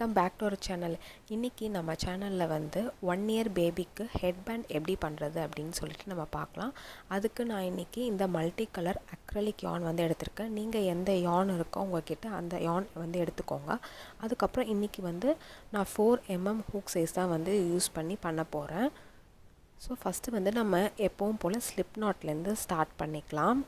Welcome back to our channel இன்றைக்கி நம்ம சேனலில் வந்து ஒன் இயர் பேபிக்கு ஹெட் பேண்ட் எப்படி பண்ணுறது அப்படின்னு சொல்லிட்டு நம்ம பார்க்கலாம் அதுக்கு நான் இன்றைக்கி இந்த மல்டி கலர் அக்ரலிக் யான் வந்து எடுத்திருக்கேன் நீங்கள் எந்த யான் இருக்கோ உங்ககிட்ட அந்த யான் வந்து எடுத்துக்கோங்க அதுக்கப்புறம் இன்றைக்கி வந்து நான் ஃபோர் எம்எம் ஹூக் சைஸ் தான் வந்து யூஸ் பண்ணி பண்ண போகிறேன் ஸோ ஃபஸ்ட்டு வந்து நம்ம எப்பவும் போல் ஸ்லிப் நாட்லேருந்து ஸ்டார்ட் பண்ணிக்கலாம்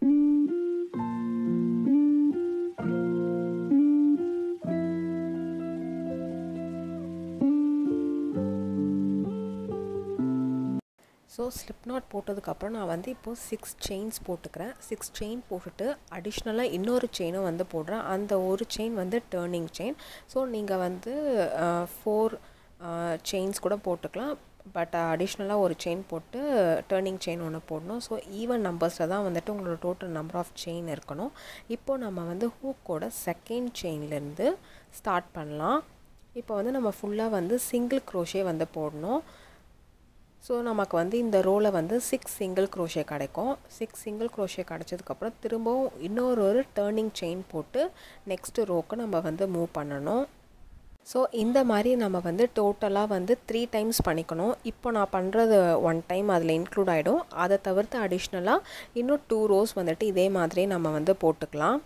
ஸோ ஸ்லிப் நாட் போட்டதுக்கப்புறம் நான் வந்து இப்போது சிக்ஸ் செயின்ஸ் போட்டுக்கிறேன் சிக்ஸ் செயின் போட்டுட்டு அடிஷ்னலாக இன்னொரு செயினும் வந்து போடுறேன் அந்த ஒரு செயின் வந்து டேர்னிங் செயின் ஸோ நீங்கள் வந்து ஃபோர் செயின்ஸ் கூட போட்டுக்கலாம் பட் அடிஷ்னலாக ஒரு செயின் போட்டு டேர்னிங் செயின் ஒன்று போடணும் ஸோ ஈவன் நம்பர்ஸில் தான் வந்துட்டு உங்களோட டோட்டல் நம்பர் ஆஃப் செயின் இருக்கணும் இப்போது நம்ம வந்து ஹூக்கோட செகண்ட் செயின்லேருந்து ஸ்டார்ட் பண்ணலாம் இப்போ வந்து நம்ம ஃபுல்லாக வந்து சிங்கிள் க்ரோஷே வந்து போடணும் ஸோ நமக்கு வந்து இந்த ரோவில் வந்து சிக்ஸ் சிங்கிள் க்ரோஷே கிடைக்கும் சிக்ஸ் சிங்கிள் க்ரோஷே கிடச்சதுக்கப்புறம் திரும்பவும் இன்னொரு ஒரு டேர்னிங் செயின் போட்டு நெக்ஸ்ட்டு ரோக்கு நம்ம வந்து மூவ் பண்ணணும் ஸோ இந்த மாதிரி நம்ம வந்து டோட்டலாக வந்து த்ரீ டைம்ஸ் பண்ணிக்கணும் இப்போ நான் பண்ணுறது ஒன் டைம் அதில் இன்க்ளூட் ஆகிடும் அதை தவிர்த்து அடிஷ்னலாக இன்னும் டூ ரோஸ் வந்துட்டு இதே மாதிரி நம்ம வந்து போட்டுக்கலாம்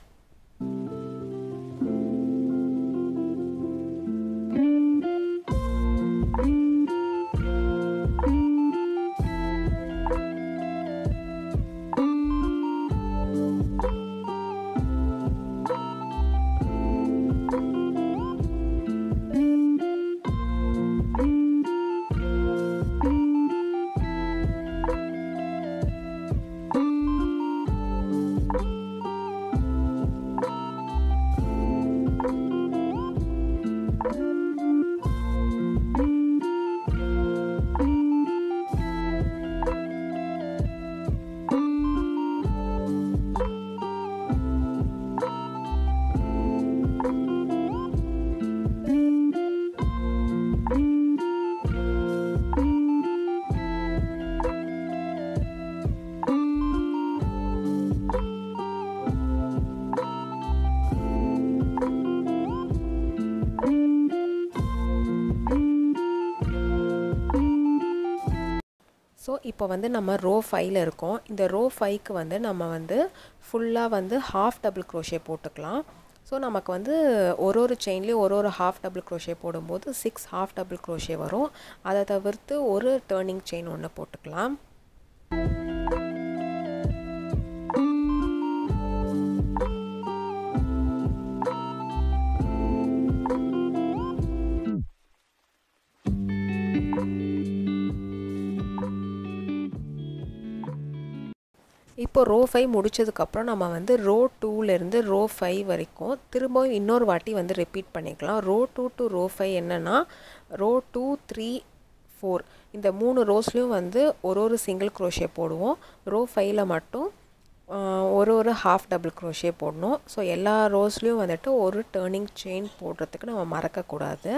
ஸோ இப்போ வந்து நம்ம ரோ ஃபைவ்ல இருக்கோம் இந்த ரோ ஃபைவ்க்கு வந்து நம்ம வந்து ஃபுல்லாக வந்து ஹாஃப் டபுள் க்ரோஷே போட்டுக்கலாம் ஸோ நமக்கு வந்து ஒரு ஒரு செயின்லேயும் ஒரு ஒரு ஹாஃப் டபுள் க்ரோஷே போடும்போது சிக்ஸ் ஹாஃப் டபுள் க்ரோஷே வரும் அதை தவிர்த்து ஒரு டேர்னிங் செயின் ஒன்று போட்டுக்கலாம் இப்போ ரோ ஃபைவ் முடித்ததுக்கப்புறம் நம்ம வந்து ரோ டூலேருந்து ரோ ஃபைவ் வரைக்கும் திரும்பவும் இன்னொரு வாட்டி வந்து ரிப்பீட் பண்ணிக்கலாம் row two to row five என்னென்னா ரோ டூ த்ரீ ஃபோர் இந்த மூணு ரோஸ்லேயும் வந்து ஒரு ஒரு சிங்கிள் க்ரோஷே போடுவோம் ரோ ஃபைவ்ல மட்டும் ஒரு ஒரு ஹாஃப் டபுள் க்ரோஷே போடணும் ஸோ எல்லா ரோஸ்லேயும் வந்துட்டு ஒரு டேர்னிங் செயின் போடுறதுக்கு நம்ம மறக்கக்கூடாது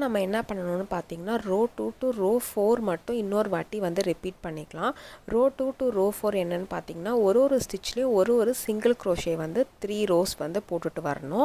நம்ம என்ன பண்ணணும்னு பார்த்தீங்கன்னா row two to row four மட்டும் இன்னொரு வாட்டி வந்து ரிப்பீட் பண்ணிக்கலாம் row two to row four என்னன்னு பார்த்தீங்கன்னா ஒரு ஒரு ஸ்டிச்லேயும் ஒரு ஒரு சிங்கிள் க்ரோஷே வந்து த்ரீ ரோஸ் வந்து போட்டுட்டு வரணும்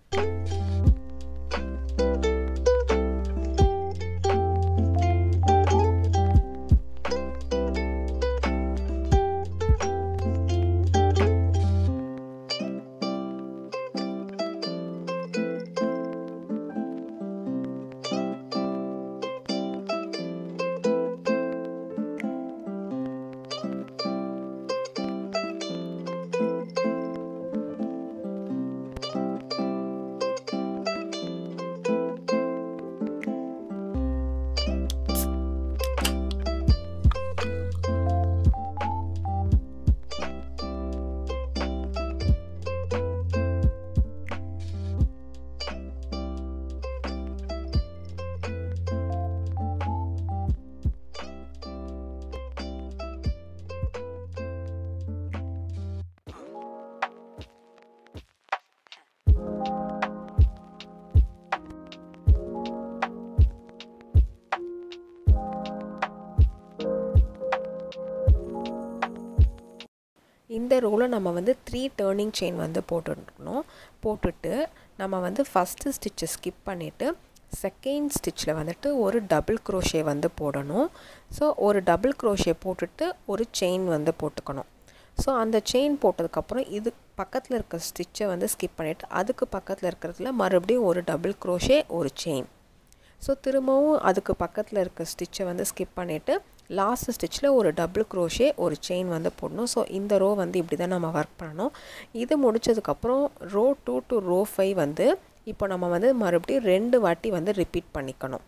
இந்த ரோவில் நம்ம வந்து த்ரீ டேர்னிங் செயின் வந்து போட்டுருக்கணும் போட்டுட்டு நம்ம வந்து ஃபஸ்ட்டு ஸ்டிச்சை ஸ்கிப் பண்ணிவிட்டு செகண்ட் ஸ்டிச்சில் வந்துட்டு ஒரு டபுள் க்ரோஷே வந்து போடணும் ஸோ ஒரு டபுள் க்ரோஷே போட்டுட்டு ஒரு செயின் வந்து போட்டுக்கணும் ஸோ அந்த செயின் போட்டதுக்கப்புறம் இது பக்கத்தில் இருக்க ஸ்டிச்சை வந்து ஸ்கிப் பண்ணிவிட்டு அதுக்கு பக்கத்தில் இருக்கிறதுல மறுபடியும் ஒரு டபுள் க்ரோஷே ஒரு செயின் ஸோ திரும்பவும் அதுக்கு பக்கத்தில் இருக்க ஸ்டிச்சை வந்து ஸ்கிப் பண்ணிவிட்டு லாஸ்ட் ஸ்டிச்சில் ஒரு டபுள் க்ரோஷே ஒரு செயின் வந்து போடணும் ஸோ இந்த ரோ வந்து இப்படி தான் நம்ம ஒர்க் பண்ணணும் இது முடித்ததுக்கப்புறம் row two to row five வந்து இப்போ நம்ம வந்து மறுபடியும் ரெண்டு வாட்டி வந்து ரிப்பீட் பண்ணிக்கணும்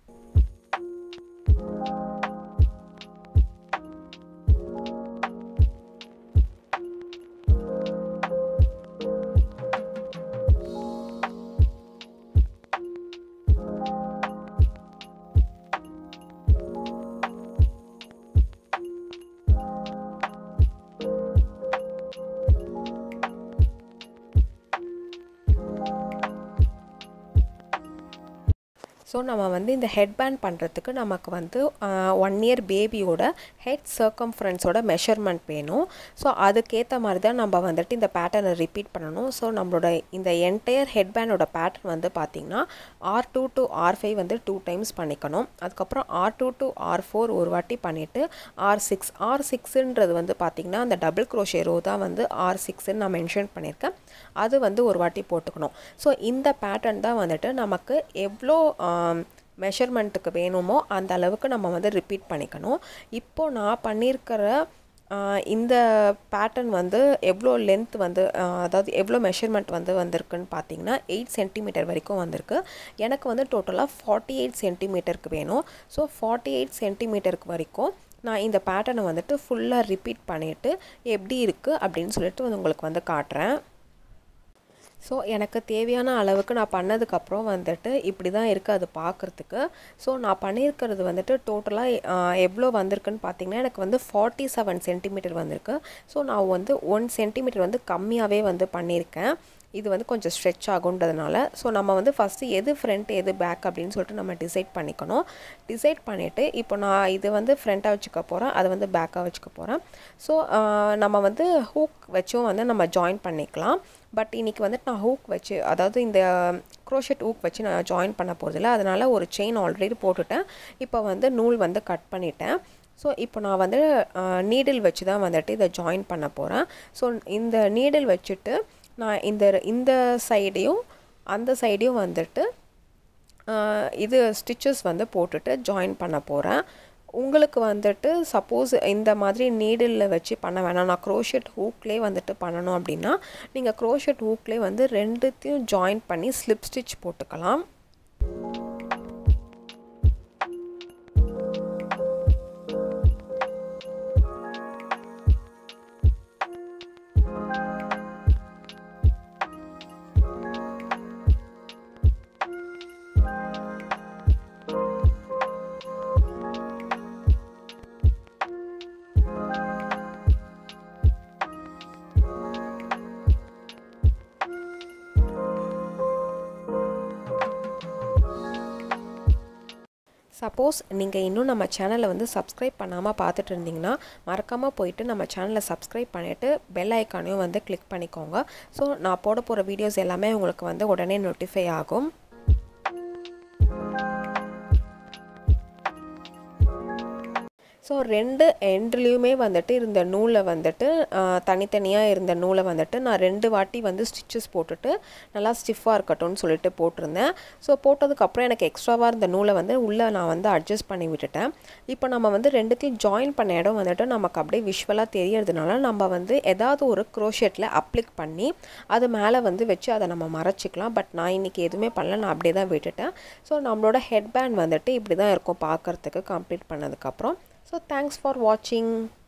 ஸோ நம்ம வந்து இந்த ஹெட் பேண்ட் பண்ணுறதுக்கு நமக்கு வந்து ஒன் இயர் பேபியோட ஹெட் சர்க்கம்ஃபரன்ஸோட மெஷர்மெண்ட் வேணும் ஸோ அதுக்கேற்ற மாதிரி தான் நம்ம வந்துட்டு இந்த பேட்டர்னை ரிப்பீட் பண்ணணும் ஸோ நம்மளோட இந்த என்டையர் ஹெட் பேண்டோட பேட்டர்ன் வந்து பார்த்திங்கன்னா R two to R five வந்து டூ டைம்ஸ் பண்ணிக்கணும் அதுக்கப்புறம் R two to R four ஒரு வாட்டி பண்ணிவிட்டு ஆர் சிக்ஸ் ஆர் சிக்ஸுன்றது வந்து பார்த்திங்கன்னா அந்த டபுள் க்ரோஷே ரோ தான் வந்து ஆர் சிக்ஸ்ன்னு நான் மென்ஷன் பண்ணியிருக்கேன் அது வந்து ஒரு வாட்டி போட்டுக்கணும் ஸோ இந்த பேட்டர்ன் தான் வந்துட்டு நமக்கு எவ்வளோ மெஷர்மெண்ட்டுக்கு வேணுமோ அந்த அளவுக்கு நம்ம வந்து ரிப்பீட் பண்ணிக்கணும் இப்போது நான் பண்ணியிருக்கிற இந்த பேட்டர்ன் வந்து எவ்வளோ லென்த் வந்து அதாவது எவ்வளோ மெஷர்மெண்ட் வந்து வந்திருக்குன்னு பார்த்தீங்கன்னா எயிட் சென்டிமீட்டர் வரைக்கும் வந்திருக்கு எனக்கு வந்து டோட்டலாக ஃபார்ட்டி எயிட் சென்டிமீட்டருக்கு வேணும் ஸோ ஃபார்ட்டி எயிட் சென்டிமீட்டருக்கு வரைக்கும் நான் இந்த பேட்டர்னை வந்துட்டு ஃபுல்லாக ரிப்பீட் பண்ணிவிட்டு எப்படி இருக்குது அப்படின்னு சொல்லிட்டு வந்து உங்களுக்கு வந்து காட்டுறேன் ஸோ எனக்கு தேவையான அளவுக்கு நான் பண்ணதுக்கப்புறம் வந்துட்டு இப்படி தான் இருக்குது அது பார்க்குறதுக்கு ஸோ நான் பண்ணியிருக்கிறது வந்துட்டு டோட்டலாக எவ்வளோ வந்திருக்குன்னு பார்த்தீங்கன்னா எனக்கு வந்து ஃபார்ட்டி செவன் சென்டிமீட்டர் வந்திருக்கு ஸோ நான் வந்து ஒன் சென்டிமீட்டர் வந்து கம்மியாகவே வந்து பண்ணியிருக்கேன் இது வந்து கொஞ்சம் ஸ்ட்ரெச் ஆகுன்றதுனால ஸோ நம்ம வந்து ஃபஸ்ட்டு எது ஃப்ரண்ட் எது பேக் அப்படின்னு சொல்லிட்டு நம்ம டிசைட் பண்ணிக்கணும் டிசைட் பண்ணிவிட்டு இப்போ நான் இது வந்து ஃப்ரண்ட்டாக வச்சுக்க போகிறேன் அதை வந்து பேக்காக வச்சுக்க போகிறேன் ஸோ நம்ம வந்து ஹூக் வச்சும் வந்து நம்ம ஜாயின் பண்ணிக்கலாம் பட் இன்றைக்கி வந்துட்டு நான் ஹூக் வச்சு அதாவது இந்த க்ரோஷெட் ஹூக் வச்சு நான் ஜாயின் பண்ண போகிறதில்ல அதனால் ஒரு செயின் ஆல்ரெடி போட்டுட்டேன் இப்போ வந்து நூல் வந்து கட் பண்ணிட்டேன் ஸோ இப்போ நான் வந்து நீடில் வச்சு தான் வந்துட்டு இதை ஜாயின் பண்ண போகிறேன் ஸோ இந்த நீடில் வச்சுட்டு நான் இந்த இந்த சைடையும் அந்த சைடையும் வந்துட்டு இது ஸ்டிச்சஸ் வந்து போட்டுட்டு ஜாயின் பண்ண போகிறேன் உங்களுக்கு வந்துட்டு சப்போஸ் இந்த மாதிரி நீடிலில் வச்சு பண்ண வேணாம் நான் க்ரோஷெட் ஹூக்லேயே வந்துட்டு பண்ணணும் அப்படின்னா நீங்கள் க்ரோஷெட் ஹூக்லேயே வந்து ரெண்டுத்தையும் ஜாயின் பண்ணி ஸ்லிப் ஸ்டிச் போட்டுக்கலாம் சப்போஸ் நீங்கள் இன்னும் நம்ம சேனலை வந்து சப்ஸ்கிரைப் பண்ணாமல் பார்த்துட்டு இருந்தீங்கன்னா மறக்காமல் போயிட்டு நம்ம சேனலை சப்ஸ்கிரைப் பண்ணிவிட்டு பெல் ஐக்கானையும் வந்து கிளிக் பண்ணிக்கோங்க ஸோ நான் போட போகிற வீடியோஸ் எல்லாமே உங்களுக்கு வந்து உடனே நோட்டிஃபை ஆகும் ஸோ ரெண்டு எண்ட்லேயுமே வந்துட்டு இருந்த நூலை வந்துட்டு தனித்தனியாக இருந்த நூலை வந்துட்டு நான் ரெண்டு வாட்டி வந்து ஸ்டிச்சஸ் போட்டுட்டு நல்லா ஸ்டிஃபாக இருக்கட்டும்னு சொல்லிட்டு போட்டிருந்தேன் ஸோ போட்டதுக்கப்புறம் எனக்கு எக்ஸ்ட்ராவாக இருந்த நூலை வந்து உள்ளே நான் வந்து அட்ஜஸ்ட் பண்ணி விட்டுட்டேன் இப்போ நம்ம வந்து ரெண்டுத்தையும் ஜாயின் பண்ண இடம் வந்துட்டு நமக்கு அப்படியே விஷுவலாக தெரியறதுனால நம்ம வந்து ஏதாவது ஒரு க்ரோஷெட்டில் அப்ளிக் பண்ணி அது மேலே வந்து வச்சு அதை நம்ம மறைச்சிக்கலாம் பட் நான் இன்றைக்கி எதுவுமே பண்ணல நான் அப்படியே தான் விட்டுட்டேன் ஸோ நம்மளோட ஹெட் பேண்ட் வந்துட்டு இப்படி தான் இருக்கும் பார்க்குறதுக்கு கம்ப்ளீட் பண்ணதுக்கப்புறம் So thanks for watching.